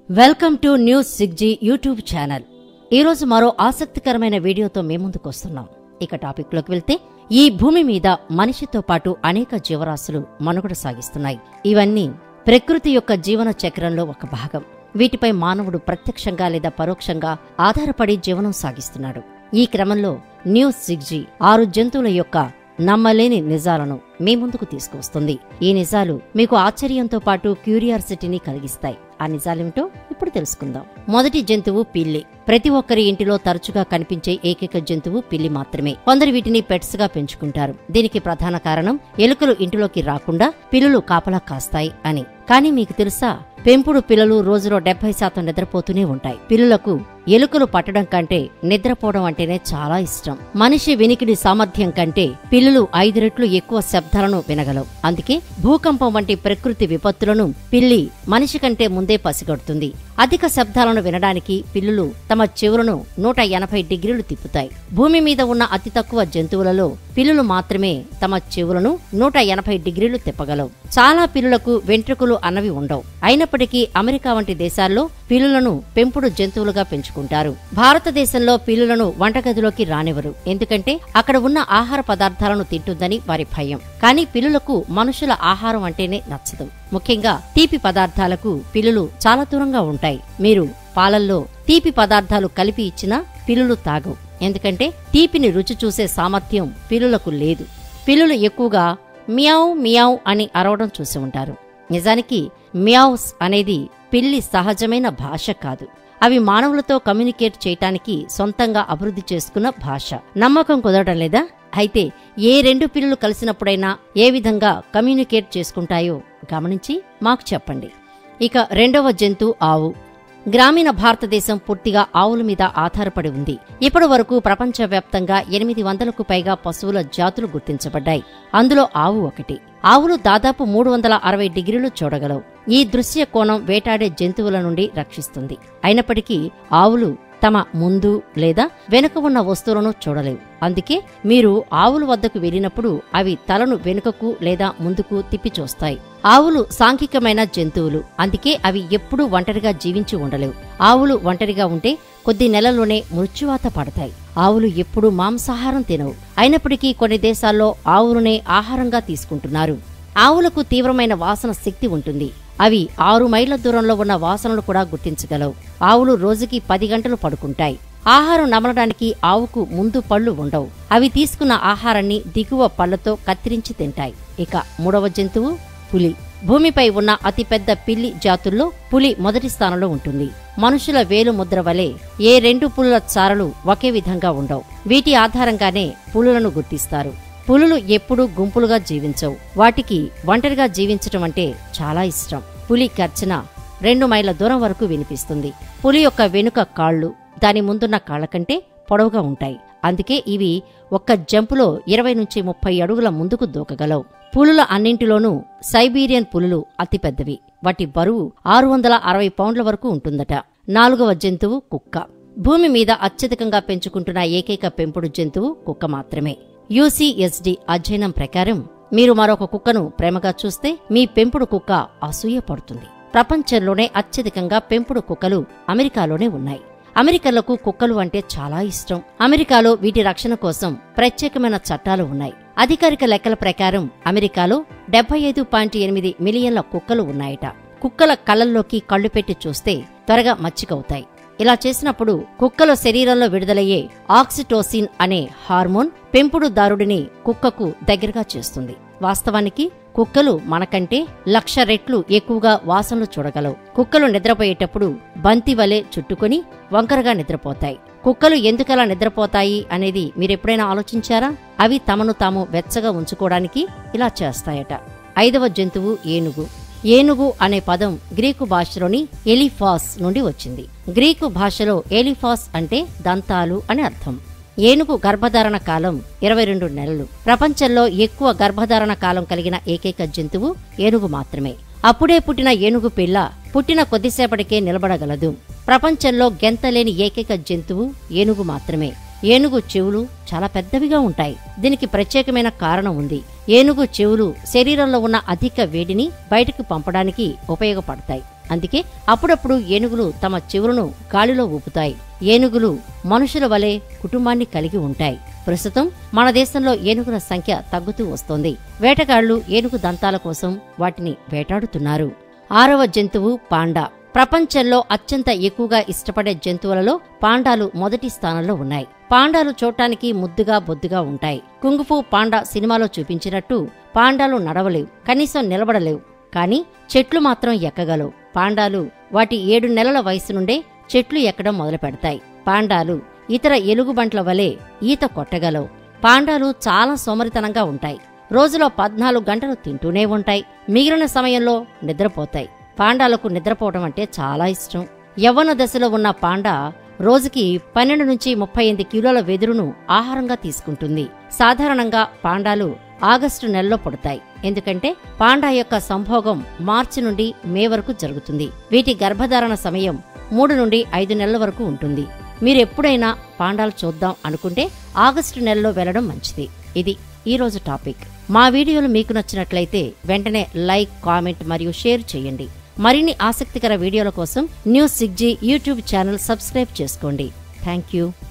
welcome to news సిగ్జీ YouTube channel ఈరోజు మరో ఆసక్తికరమైన వీడియోతో మేము ముందుకు వస్తున్నాం ఇక టాపిక్ లోకి వెళ్తే ఈ భూమి మీద మనిషితో పాటు అనేక జీవరాశులు మనుగడ సాగిస్తున్నాయి ఇవన్నీ ప్రకృతి యొక్క జీవన చక్రంలో ఒక భాగం వీటిపై మానవుడు ప్రత్యక్షంగా లేదా పరోక్షంగా ఆధారపడి జీవనం సాగిస్తున్నాడు ఈ క్రమంలో న్యూస్ సిగ్జీ ఆరు జంతువుల యొక్క నమ్మలేని నిజాలను మీ ముందుకు తీసుకువస్తుంది ఈ నిజాలు మీకు ఆశ్చర్యంతో పాటు క్యూరియాసిటీని కలిగిస్తాయి ఆ నిజాలేమిటో ఇప్పుడు తెలుసుకుందాం మొదటి జంతువు పిల్లి ప్రతి ఒక్కరి ఇంటిలో తరచుగా కనిపించే ఏకైక జంతువు పిల్లి మాత్రమే కొందరు వీటిని పెట్స్ గా పెంచుకుంటారు దీనికి ప్రధాన కారణం ఎలుకలు ఇంటిలోకి రాకుండా పిల్లులు కాపలా కాస్తాయి అని కానీ మీకు తెలుసా పెంపుడు పిల్లలు రోజులో డెబ్బై శాతం నిద్రపోతూనే ఉంటాయి పిల్లులకు ఎలుకలు పట్టడం కంటే నిద్రపోవడం అంటేనే చాలా ఇష్టం మనిషి వినికిడి సామర్థ్యం కంటే పిల్లులు ఐదు రెట్లు ఎక్కువ శబ్దాలను వినగలవు అందుకే భూకంపం వంటి ప్రకృతి విపత్తులను పిల్లి మనిషి కంటే ముందే పసిగడుతుంది అధిక శబ్దాలను వినడానికి పిల్లులు తమ చెవులను నూట ఎనభై డిగ్రీలు తిప్పుతాయి భూమి మీద ఉన్న అతి తక్కువ జంతువులలో పిల్లులు మాత్రమే తమ చెవులను నూట ఎనభై డిగ్రీలు తిప్పగలవు చాలా పిల్లులకు వెంట్రుకలు అన్నవి ఉండవు అయినప్పటికీ అమెరికా వంటి దేశాల్లో పిల్లులను పెంపుడు జంతువులుగా పెంచుకుంటారు భారతదేశంలో పిల్లులను వంటగదిలోకి రానివ్వరు ఎందుకంటే అక్కడ ఉన్న ఆహార పదార్థాలను తింటుందని వారి భయం కానీ పిల్లులకు మనుషుల ఆహారం అంటేనే నచ్చదు ముఖ్యంగా తీపి పదార్థాలకు పిల్లులు చాలా దూరంగా ఉంటాయి మీరు పాలల్లో తీపి పదార్థాలు కలిపి ఇచ్చినా పిల్లులు తాగవు ఎందుకంటే తీపిని రుచి చూసే సామర్థ్యం పిల్లులకు లేదు పిల్లులు ఎక్కువగా మియావ్ మియావ్ అని అరవడం చూసి ఉంటారు నిజానికి మియావ్స్ అనేది పిల్లి సహజమైన భాష కాదు అవి మానవులతో కమ్యూనికేట్ చేయటానికి సొంతంగా అభివృద్ధి చేసుకున్న భాష నమ్మకం కుదరడం లేదా అయితే ఏ రెండు పిల్లులు కలిసినప్పుడైనా ఏ విధంగా కమ్యూనికేట్ చేసుకుంటాయో గమనించి మాకు చెప్పండి ఇక రెండవ జంతు ఆవు గ్రామీణ భారతదేశం పూర్తిగా ఆవుల మీద ఆధారపడి ఉంది ఇప్పటి వరకు ప్రపంచవ్యాప్తంగా ఎనిమిది వందలకు పైగా పశువుల జాతులు గుర్తించబడ్డాయి అందులో ఆవు ఒకటి ఆవులు దాదాపు మూడు వందల అరవై డిగ్రీలు చూడగలవు ఈ దృశ్య కోణం వేటాడే జంతువుల నుండి రక్షిస్తుంది అయినప్పటికీ ఆవులు తమ ముందు లేదా వెనుక ఉన్న వస్తువులను చూడలేవు అందుకే మీరు ఆవుల వద్దకు వెళ్ళినప్పుడు అవి తలను వెనుకకు లేదా ముందుకు తిప్పి చూస్తాయి ఆవులు సాంఘికమైన జంతువులు అందుకే అవి ఎప్పుడూ ఒంటరిగా జీవించి ఉండలేవు ఆవులు ఒంటరిగా ఉంటే కొద్ది నెలల్లోనే మృత్యువాత పడతాయి ఆవులు ఎప్పుడూ మాంసాహారం తినవు అయినప్పటికీ కొన్ని దేశాల్లో ఆవులనే ఆహారంగా తీసుకుంటున్నారు ఆవులకు తీవ్రమైన వాసన శక్తి ఉంటుంది అవి ఆరు మైళ్ల దూరంలో ఉన్న వాసనలు కూడా గుర్తించగలవు ఆవులు రోజుకి పది గంటలు పడుకుంటాయి ఆహారం నమలడానికి ఆవుకు ముందు పళ్ళు ఉండవు అవి తీసుకున్న ఆహారాన్ని దిగువ పళ్లతో కత్తిరించి తింటాయి ఇక మూడవ జంతువు పులి భూమిపై ఉన్న అతిపెద్ద పిల్లి జాతుల్లో పులి మొదటి స్థానంలో ఉంటుంది మనుషుల వేలు ముద్ర వలె ఏ రెండు పులుల చారలు ఒకే విధంగా ఉండవు వీటి ఆధారంగానే పులులను గుర్తిస్తారు పులులు ఎప్పుడూ గుంపులుగా జీవించవు వాటికి ఒంటరిగా జీవించటం అంటే చాలా ఇష్టం పులి గర్జన రెండు మైళ్ళ దూరం వరకు వినిపిస్తుంది పులి యొక్క వెనుక కాళ్ళు దాని ముందున్న కాళ్ల కంటే పొడవుగా ఉంటాయి అందుకే ఇవి ఒక్క జంపులో ఇరవై నుంచి ముప్పై అడుగుల ముందుకు దూకగలవు పులుల అన్నింటిలోనూ సైబీరియన్ పులులు అతిపెద్దవి వాటి బరువు ఆరు వందల అరవై పౌండ్ల వరకు ఉంటుందట నాలుగవ జంతువు కుక్క భూమి మీద అత్యధికంగా పెంచుకుంటున్న ఏకైక పెంపుడు జంతువు కుక్క మాత్రమే యూసీఎస్డి అధ్యయనం ప్రకారం మీరు మరొక కుక్కను ప్రేమగా చూస్తే మీ పెంపుడు కుక్క అసూయ పడుతుంది ప్రపంచంలోనే అత్యధికంగా పెంపుడు కుక్కలు అమెరికాలోనే ఉన్నాయి అమెరికన్లకు కుక్కలు అంటే చాలా ఇష్టం అమెరికాలో వీటి రక్షణ కోసం ప్రత్యేకమైన చట్టాలు ఉన్నాయి అధికారిక లెక్కల ప్రకారం అమెరికాలో డెబ్బై ఐదు పాయింట్ ఎనిమిది మిలియన్ల కుక్కలు ఉన్నాయట కుక్కల కళ్ళల్లోకి కళ్ళు పెట్టి చూస్తే త్వరగా మచ్చికవుతాయి ఇలా చేసినప్పుడు కుక్కల శరీరంలో విడుదలయ్యే ఆక్సిటోసిన్ అనే హార్మోన్ పెంపుడుదారుడిని కుక్కకు దగ్గరగా చేస్తుంది వాస్తవానికి కుక్కలు మనకంటే లక్ష రెట్లు ఎక్కువగా వాసనలు చూడగలవు కుక్కలు నిద్రపోయేటప్పుడు బంతి వలె చుట్టుకొని వంకరగా నిద్రపోతాయి కుక్కలు ఎందుకలా నిద్రపోతాయి అనేది మీరెప్పుడైనా ఆలోచించారా అవి తమను తాము వెచ్చగా ఉంచుకోవడానికి ఇలా చేస్తాయట ఐదవ జంతువు ఏనుగు ఏనుగు అనే పదం గ్రీకు భాషలోని ఎలిఫాస్ నుండి వచ్చింది గ్రీకు భాషలో ఎలిఫాస్ అంటే దంతాలు అని అర్థం ఏనుగు గర్భధారణ కాలం ఇరవై రెండు నెలలు ప్రపంచంలో ఎక్కువ గర్భధారణ కాలం కలిగిన ఏకైక జంతువు ఏనుగు మాత్రమే అప్పుడే పుట్టిన ఏనుగు పిల్ల పుట్టిన కొద్దిసేపటికే నిలబడగలదు ప్రపంచంలో గెంతలేని ఏకైక జంతువు ఏనుగు మాత్రమే ఏనుగు చెవులు చాలా పెద్దవిగా ఉంటాయి దీనికి ప్రత్యేకమైన కారణం ఉంది ఏనుగు చెవులు శరీరంలో ఉన్న అధిక వేడిని బయటకు పంపడానికి ఉపయోగపడతాయి అందుకే అప్పుడప్పుడు ఏనుగులు తమ చెవులను గాలిలో ఊపుతాయి ఏనుగులు మనుషుల వలె కుటుంబాన్ని కలిగి ఉంటాయి ప్రస్తుతం మన దేశంలో ఏనుగుల సంఖ్య తగ్గుతూ వస్తోంది వేటగాళ్లు ఏనుగు దంతాల కోసం వాటిని వేటాడుతున్నారు ఆరవ జంతువు పాండా ప్రపంచంలో అత్యంత ఎక్కువగా ఇష్టపడే జంతువులలో పాండాలు మొదటి స్థానంలో ఉన్నాయి పాండాలు చూడటానికి ముద్దుగా బొద్దుగా ఉంటాయి కుంగుఫు పాండా సినిమాలో చూపించినట్టు పాండాలు నడవలేవు కనీసం నిలబడలేవు కానీ చెట్లు మాత్రం ఎక్కగలవు పాండాలు వాటి ఏడు నెలల వయసు నుండే చెట్లు ఎక్కడం మొదలు పెడతాయి పాండాలు ఇతర ఎలుగుబంట్ల వలె ఈత కొట్టగలవు పాండాలు చాలా సోమరితనంగా ఉంటాయి రోజులో పద్నాలుగు గంటలు తింటూనే ఉంటాయి మిగిలిన సమయంలో నిద్రపోతాయి పాండాలకు నిద్రపోవడం అంటే చాలా ఇష్టం యవ్వన దశలో ఉన్న పాండా రోజుకి పన్నెండు నుంచి ముప్పై ఎనిమిది కిలోల వెదురును ఆహారంగా తీసుకుంటుంది సాధారణంగా పాండాలు ఆగస్టు నెలలో పుడతాయి ఎందుకంటే పాండా యొక్క సంభోగం మార్చి నుండి మే వరకు జరుగుతుంది వీటి గర్భధారణ సమయం మూడు నుండి ఐదు నెలల వరకు ఉంటుంది మీరెప్పుడైనా పాండాలు చూద్దాం అనుకుంటే ఆగస్టు నెలలో వెళ్లడం మంచిది ఇది ఈ రోజు టాపిక్ మా వీడియోలు మీకు నచ్చినట్లయితే వెంటనే లైక్ కామెంట్ మరియు షేర్ చేయండి మరిన్ని ఆసక్తికర వీడియోల కోసం న్యూస్ సిగ్జీ యూట్యూబ్ ఛానల్ సబ్స్క్రైబ్ చేసుకోండి థ్యాంక్ యూ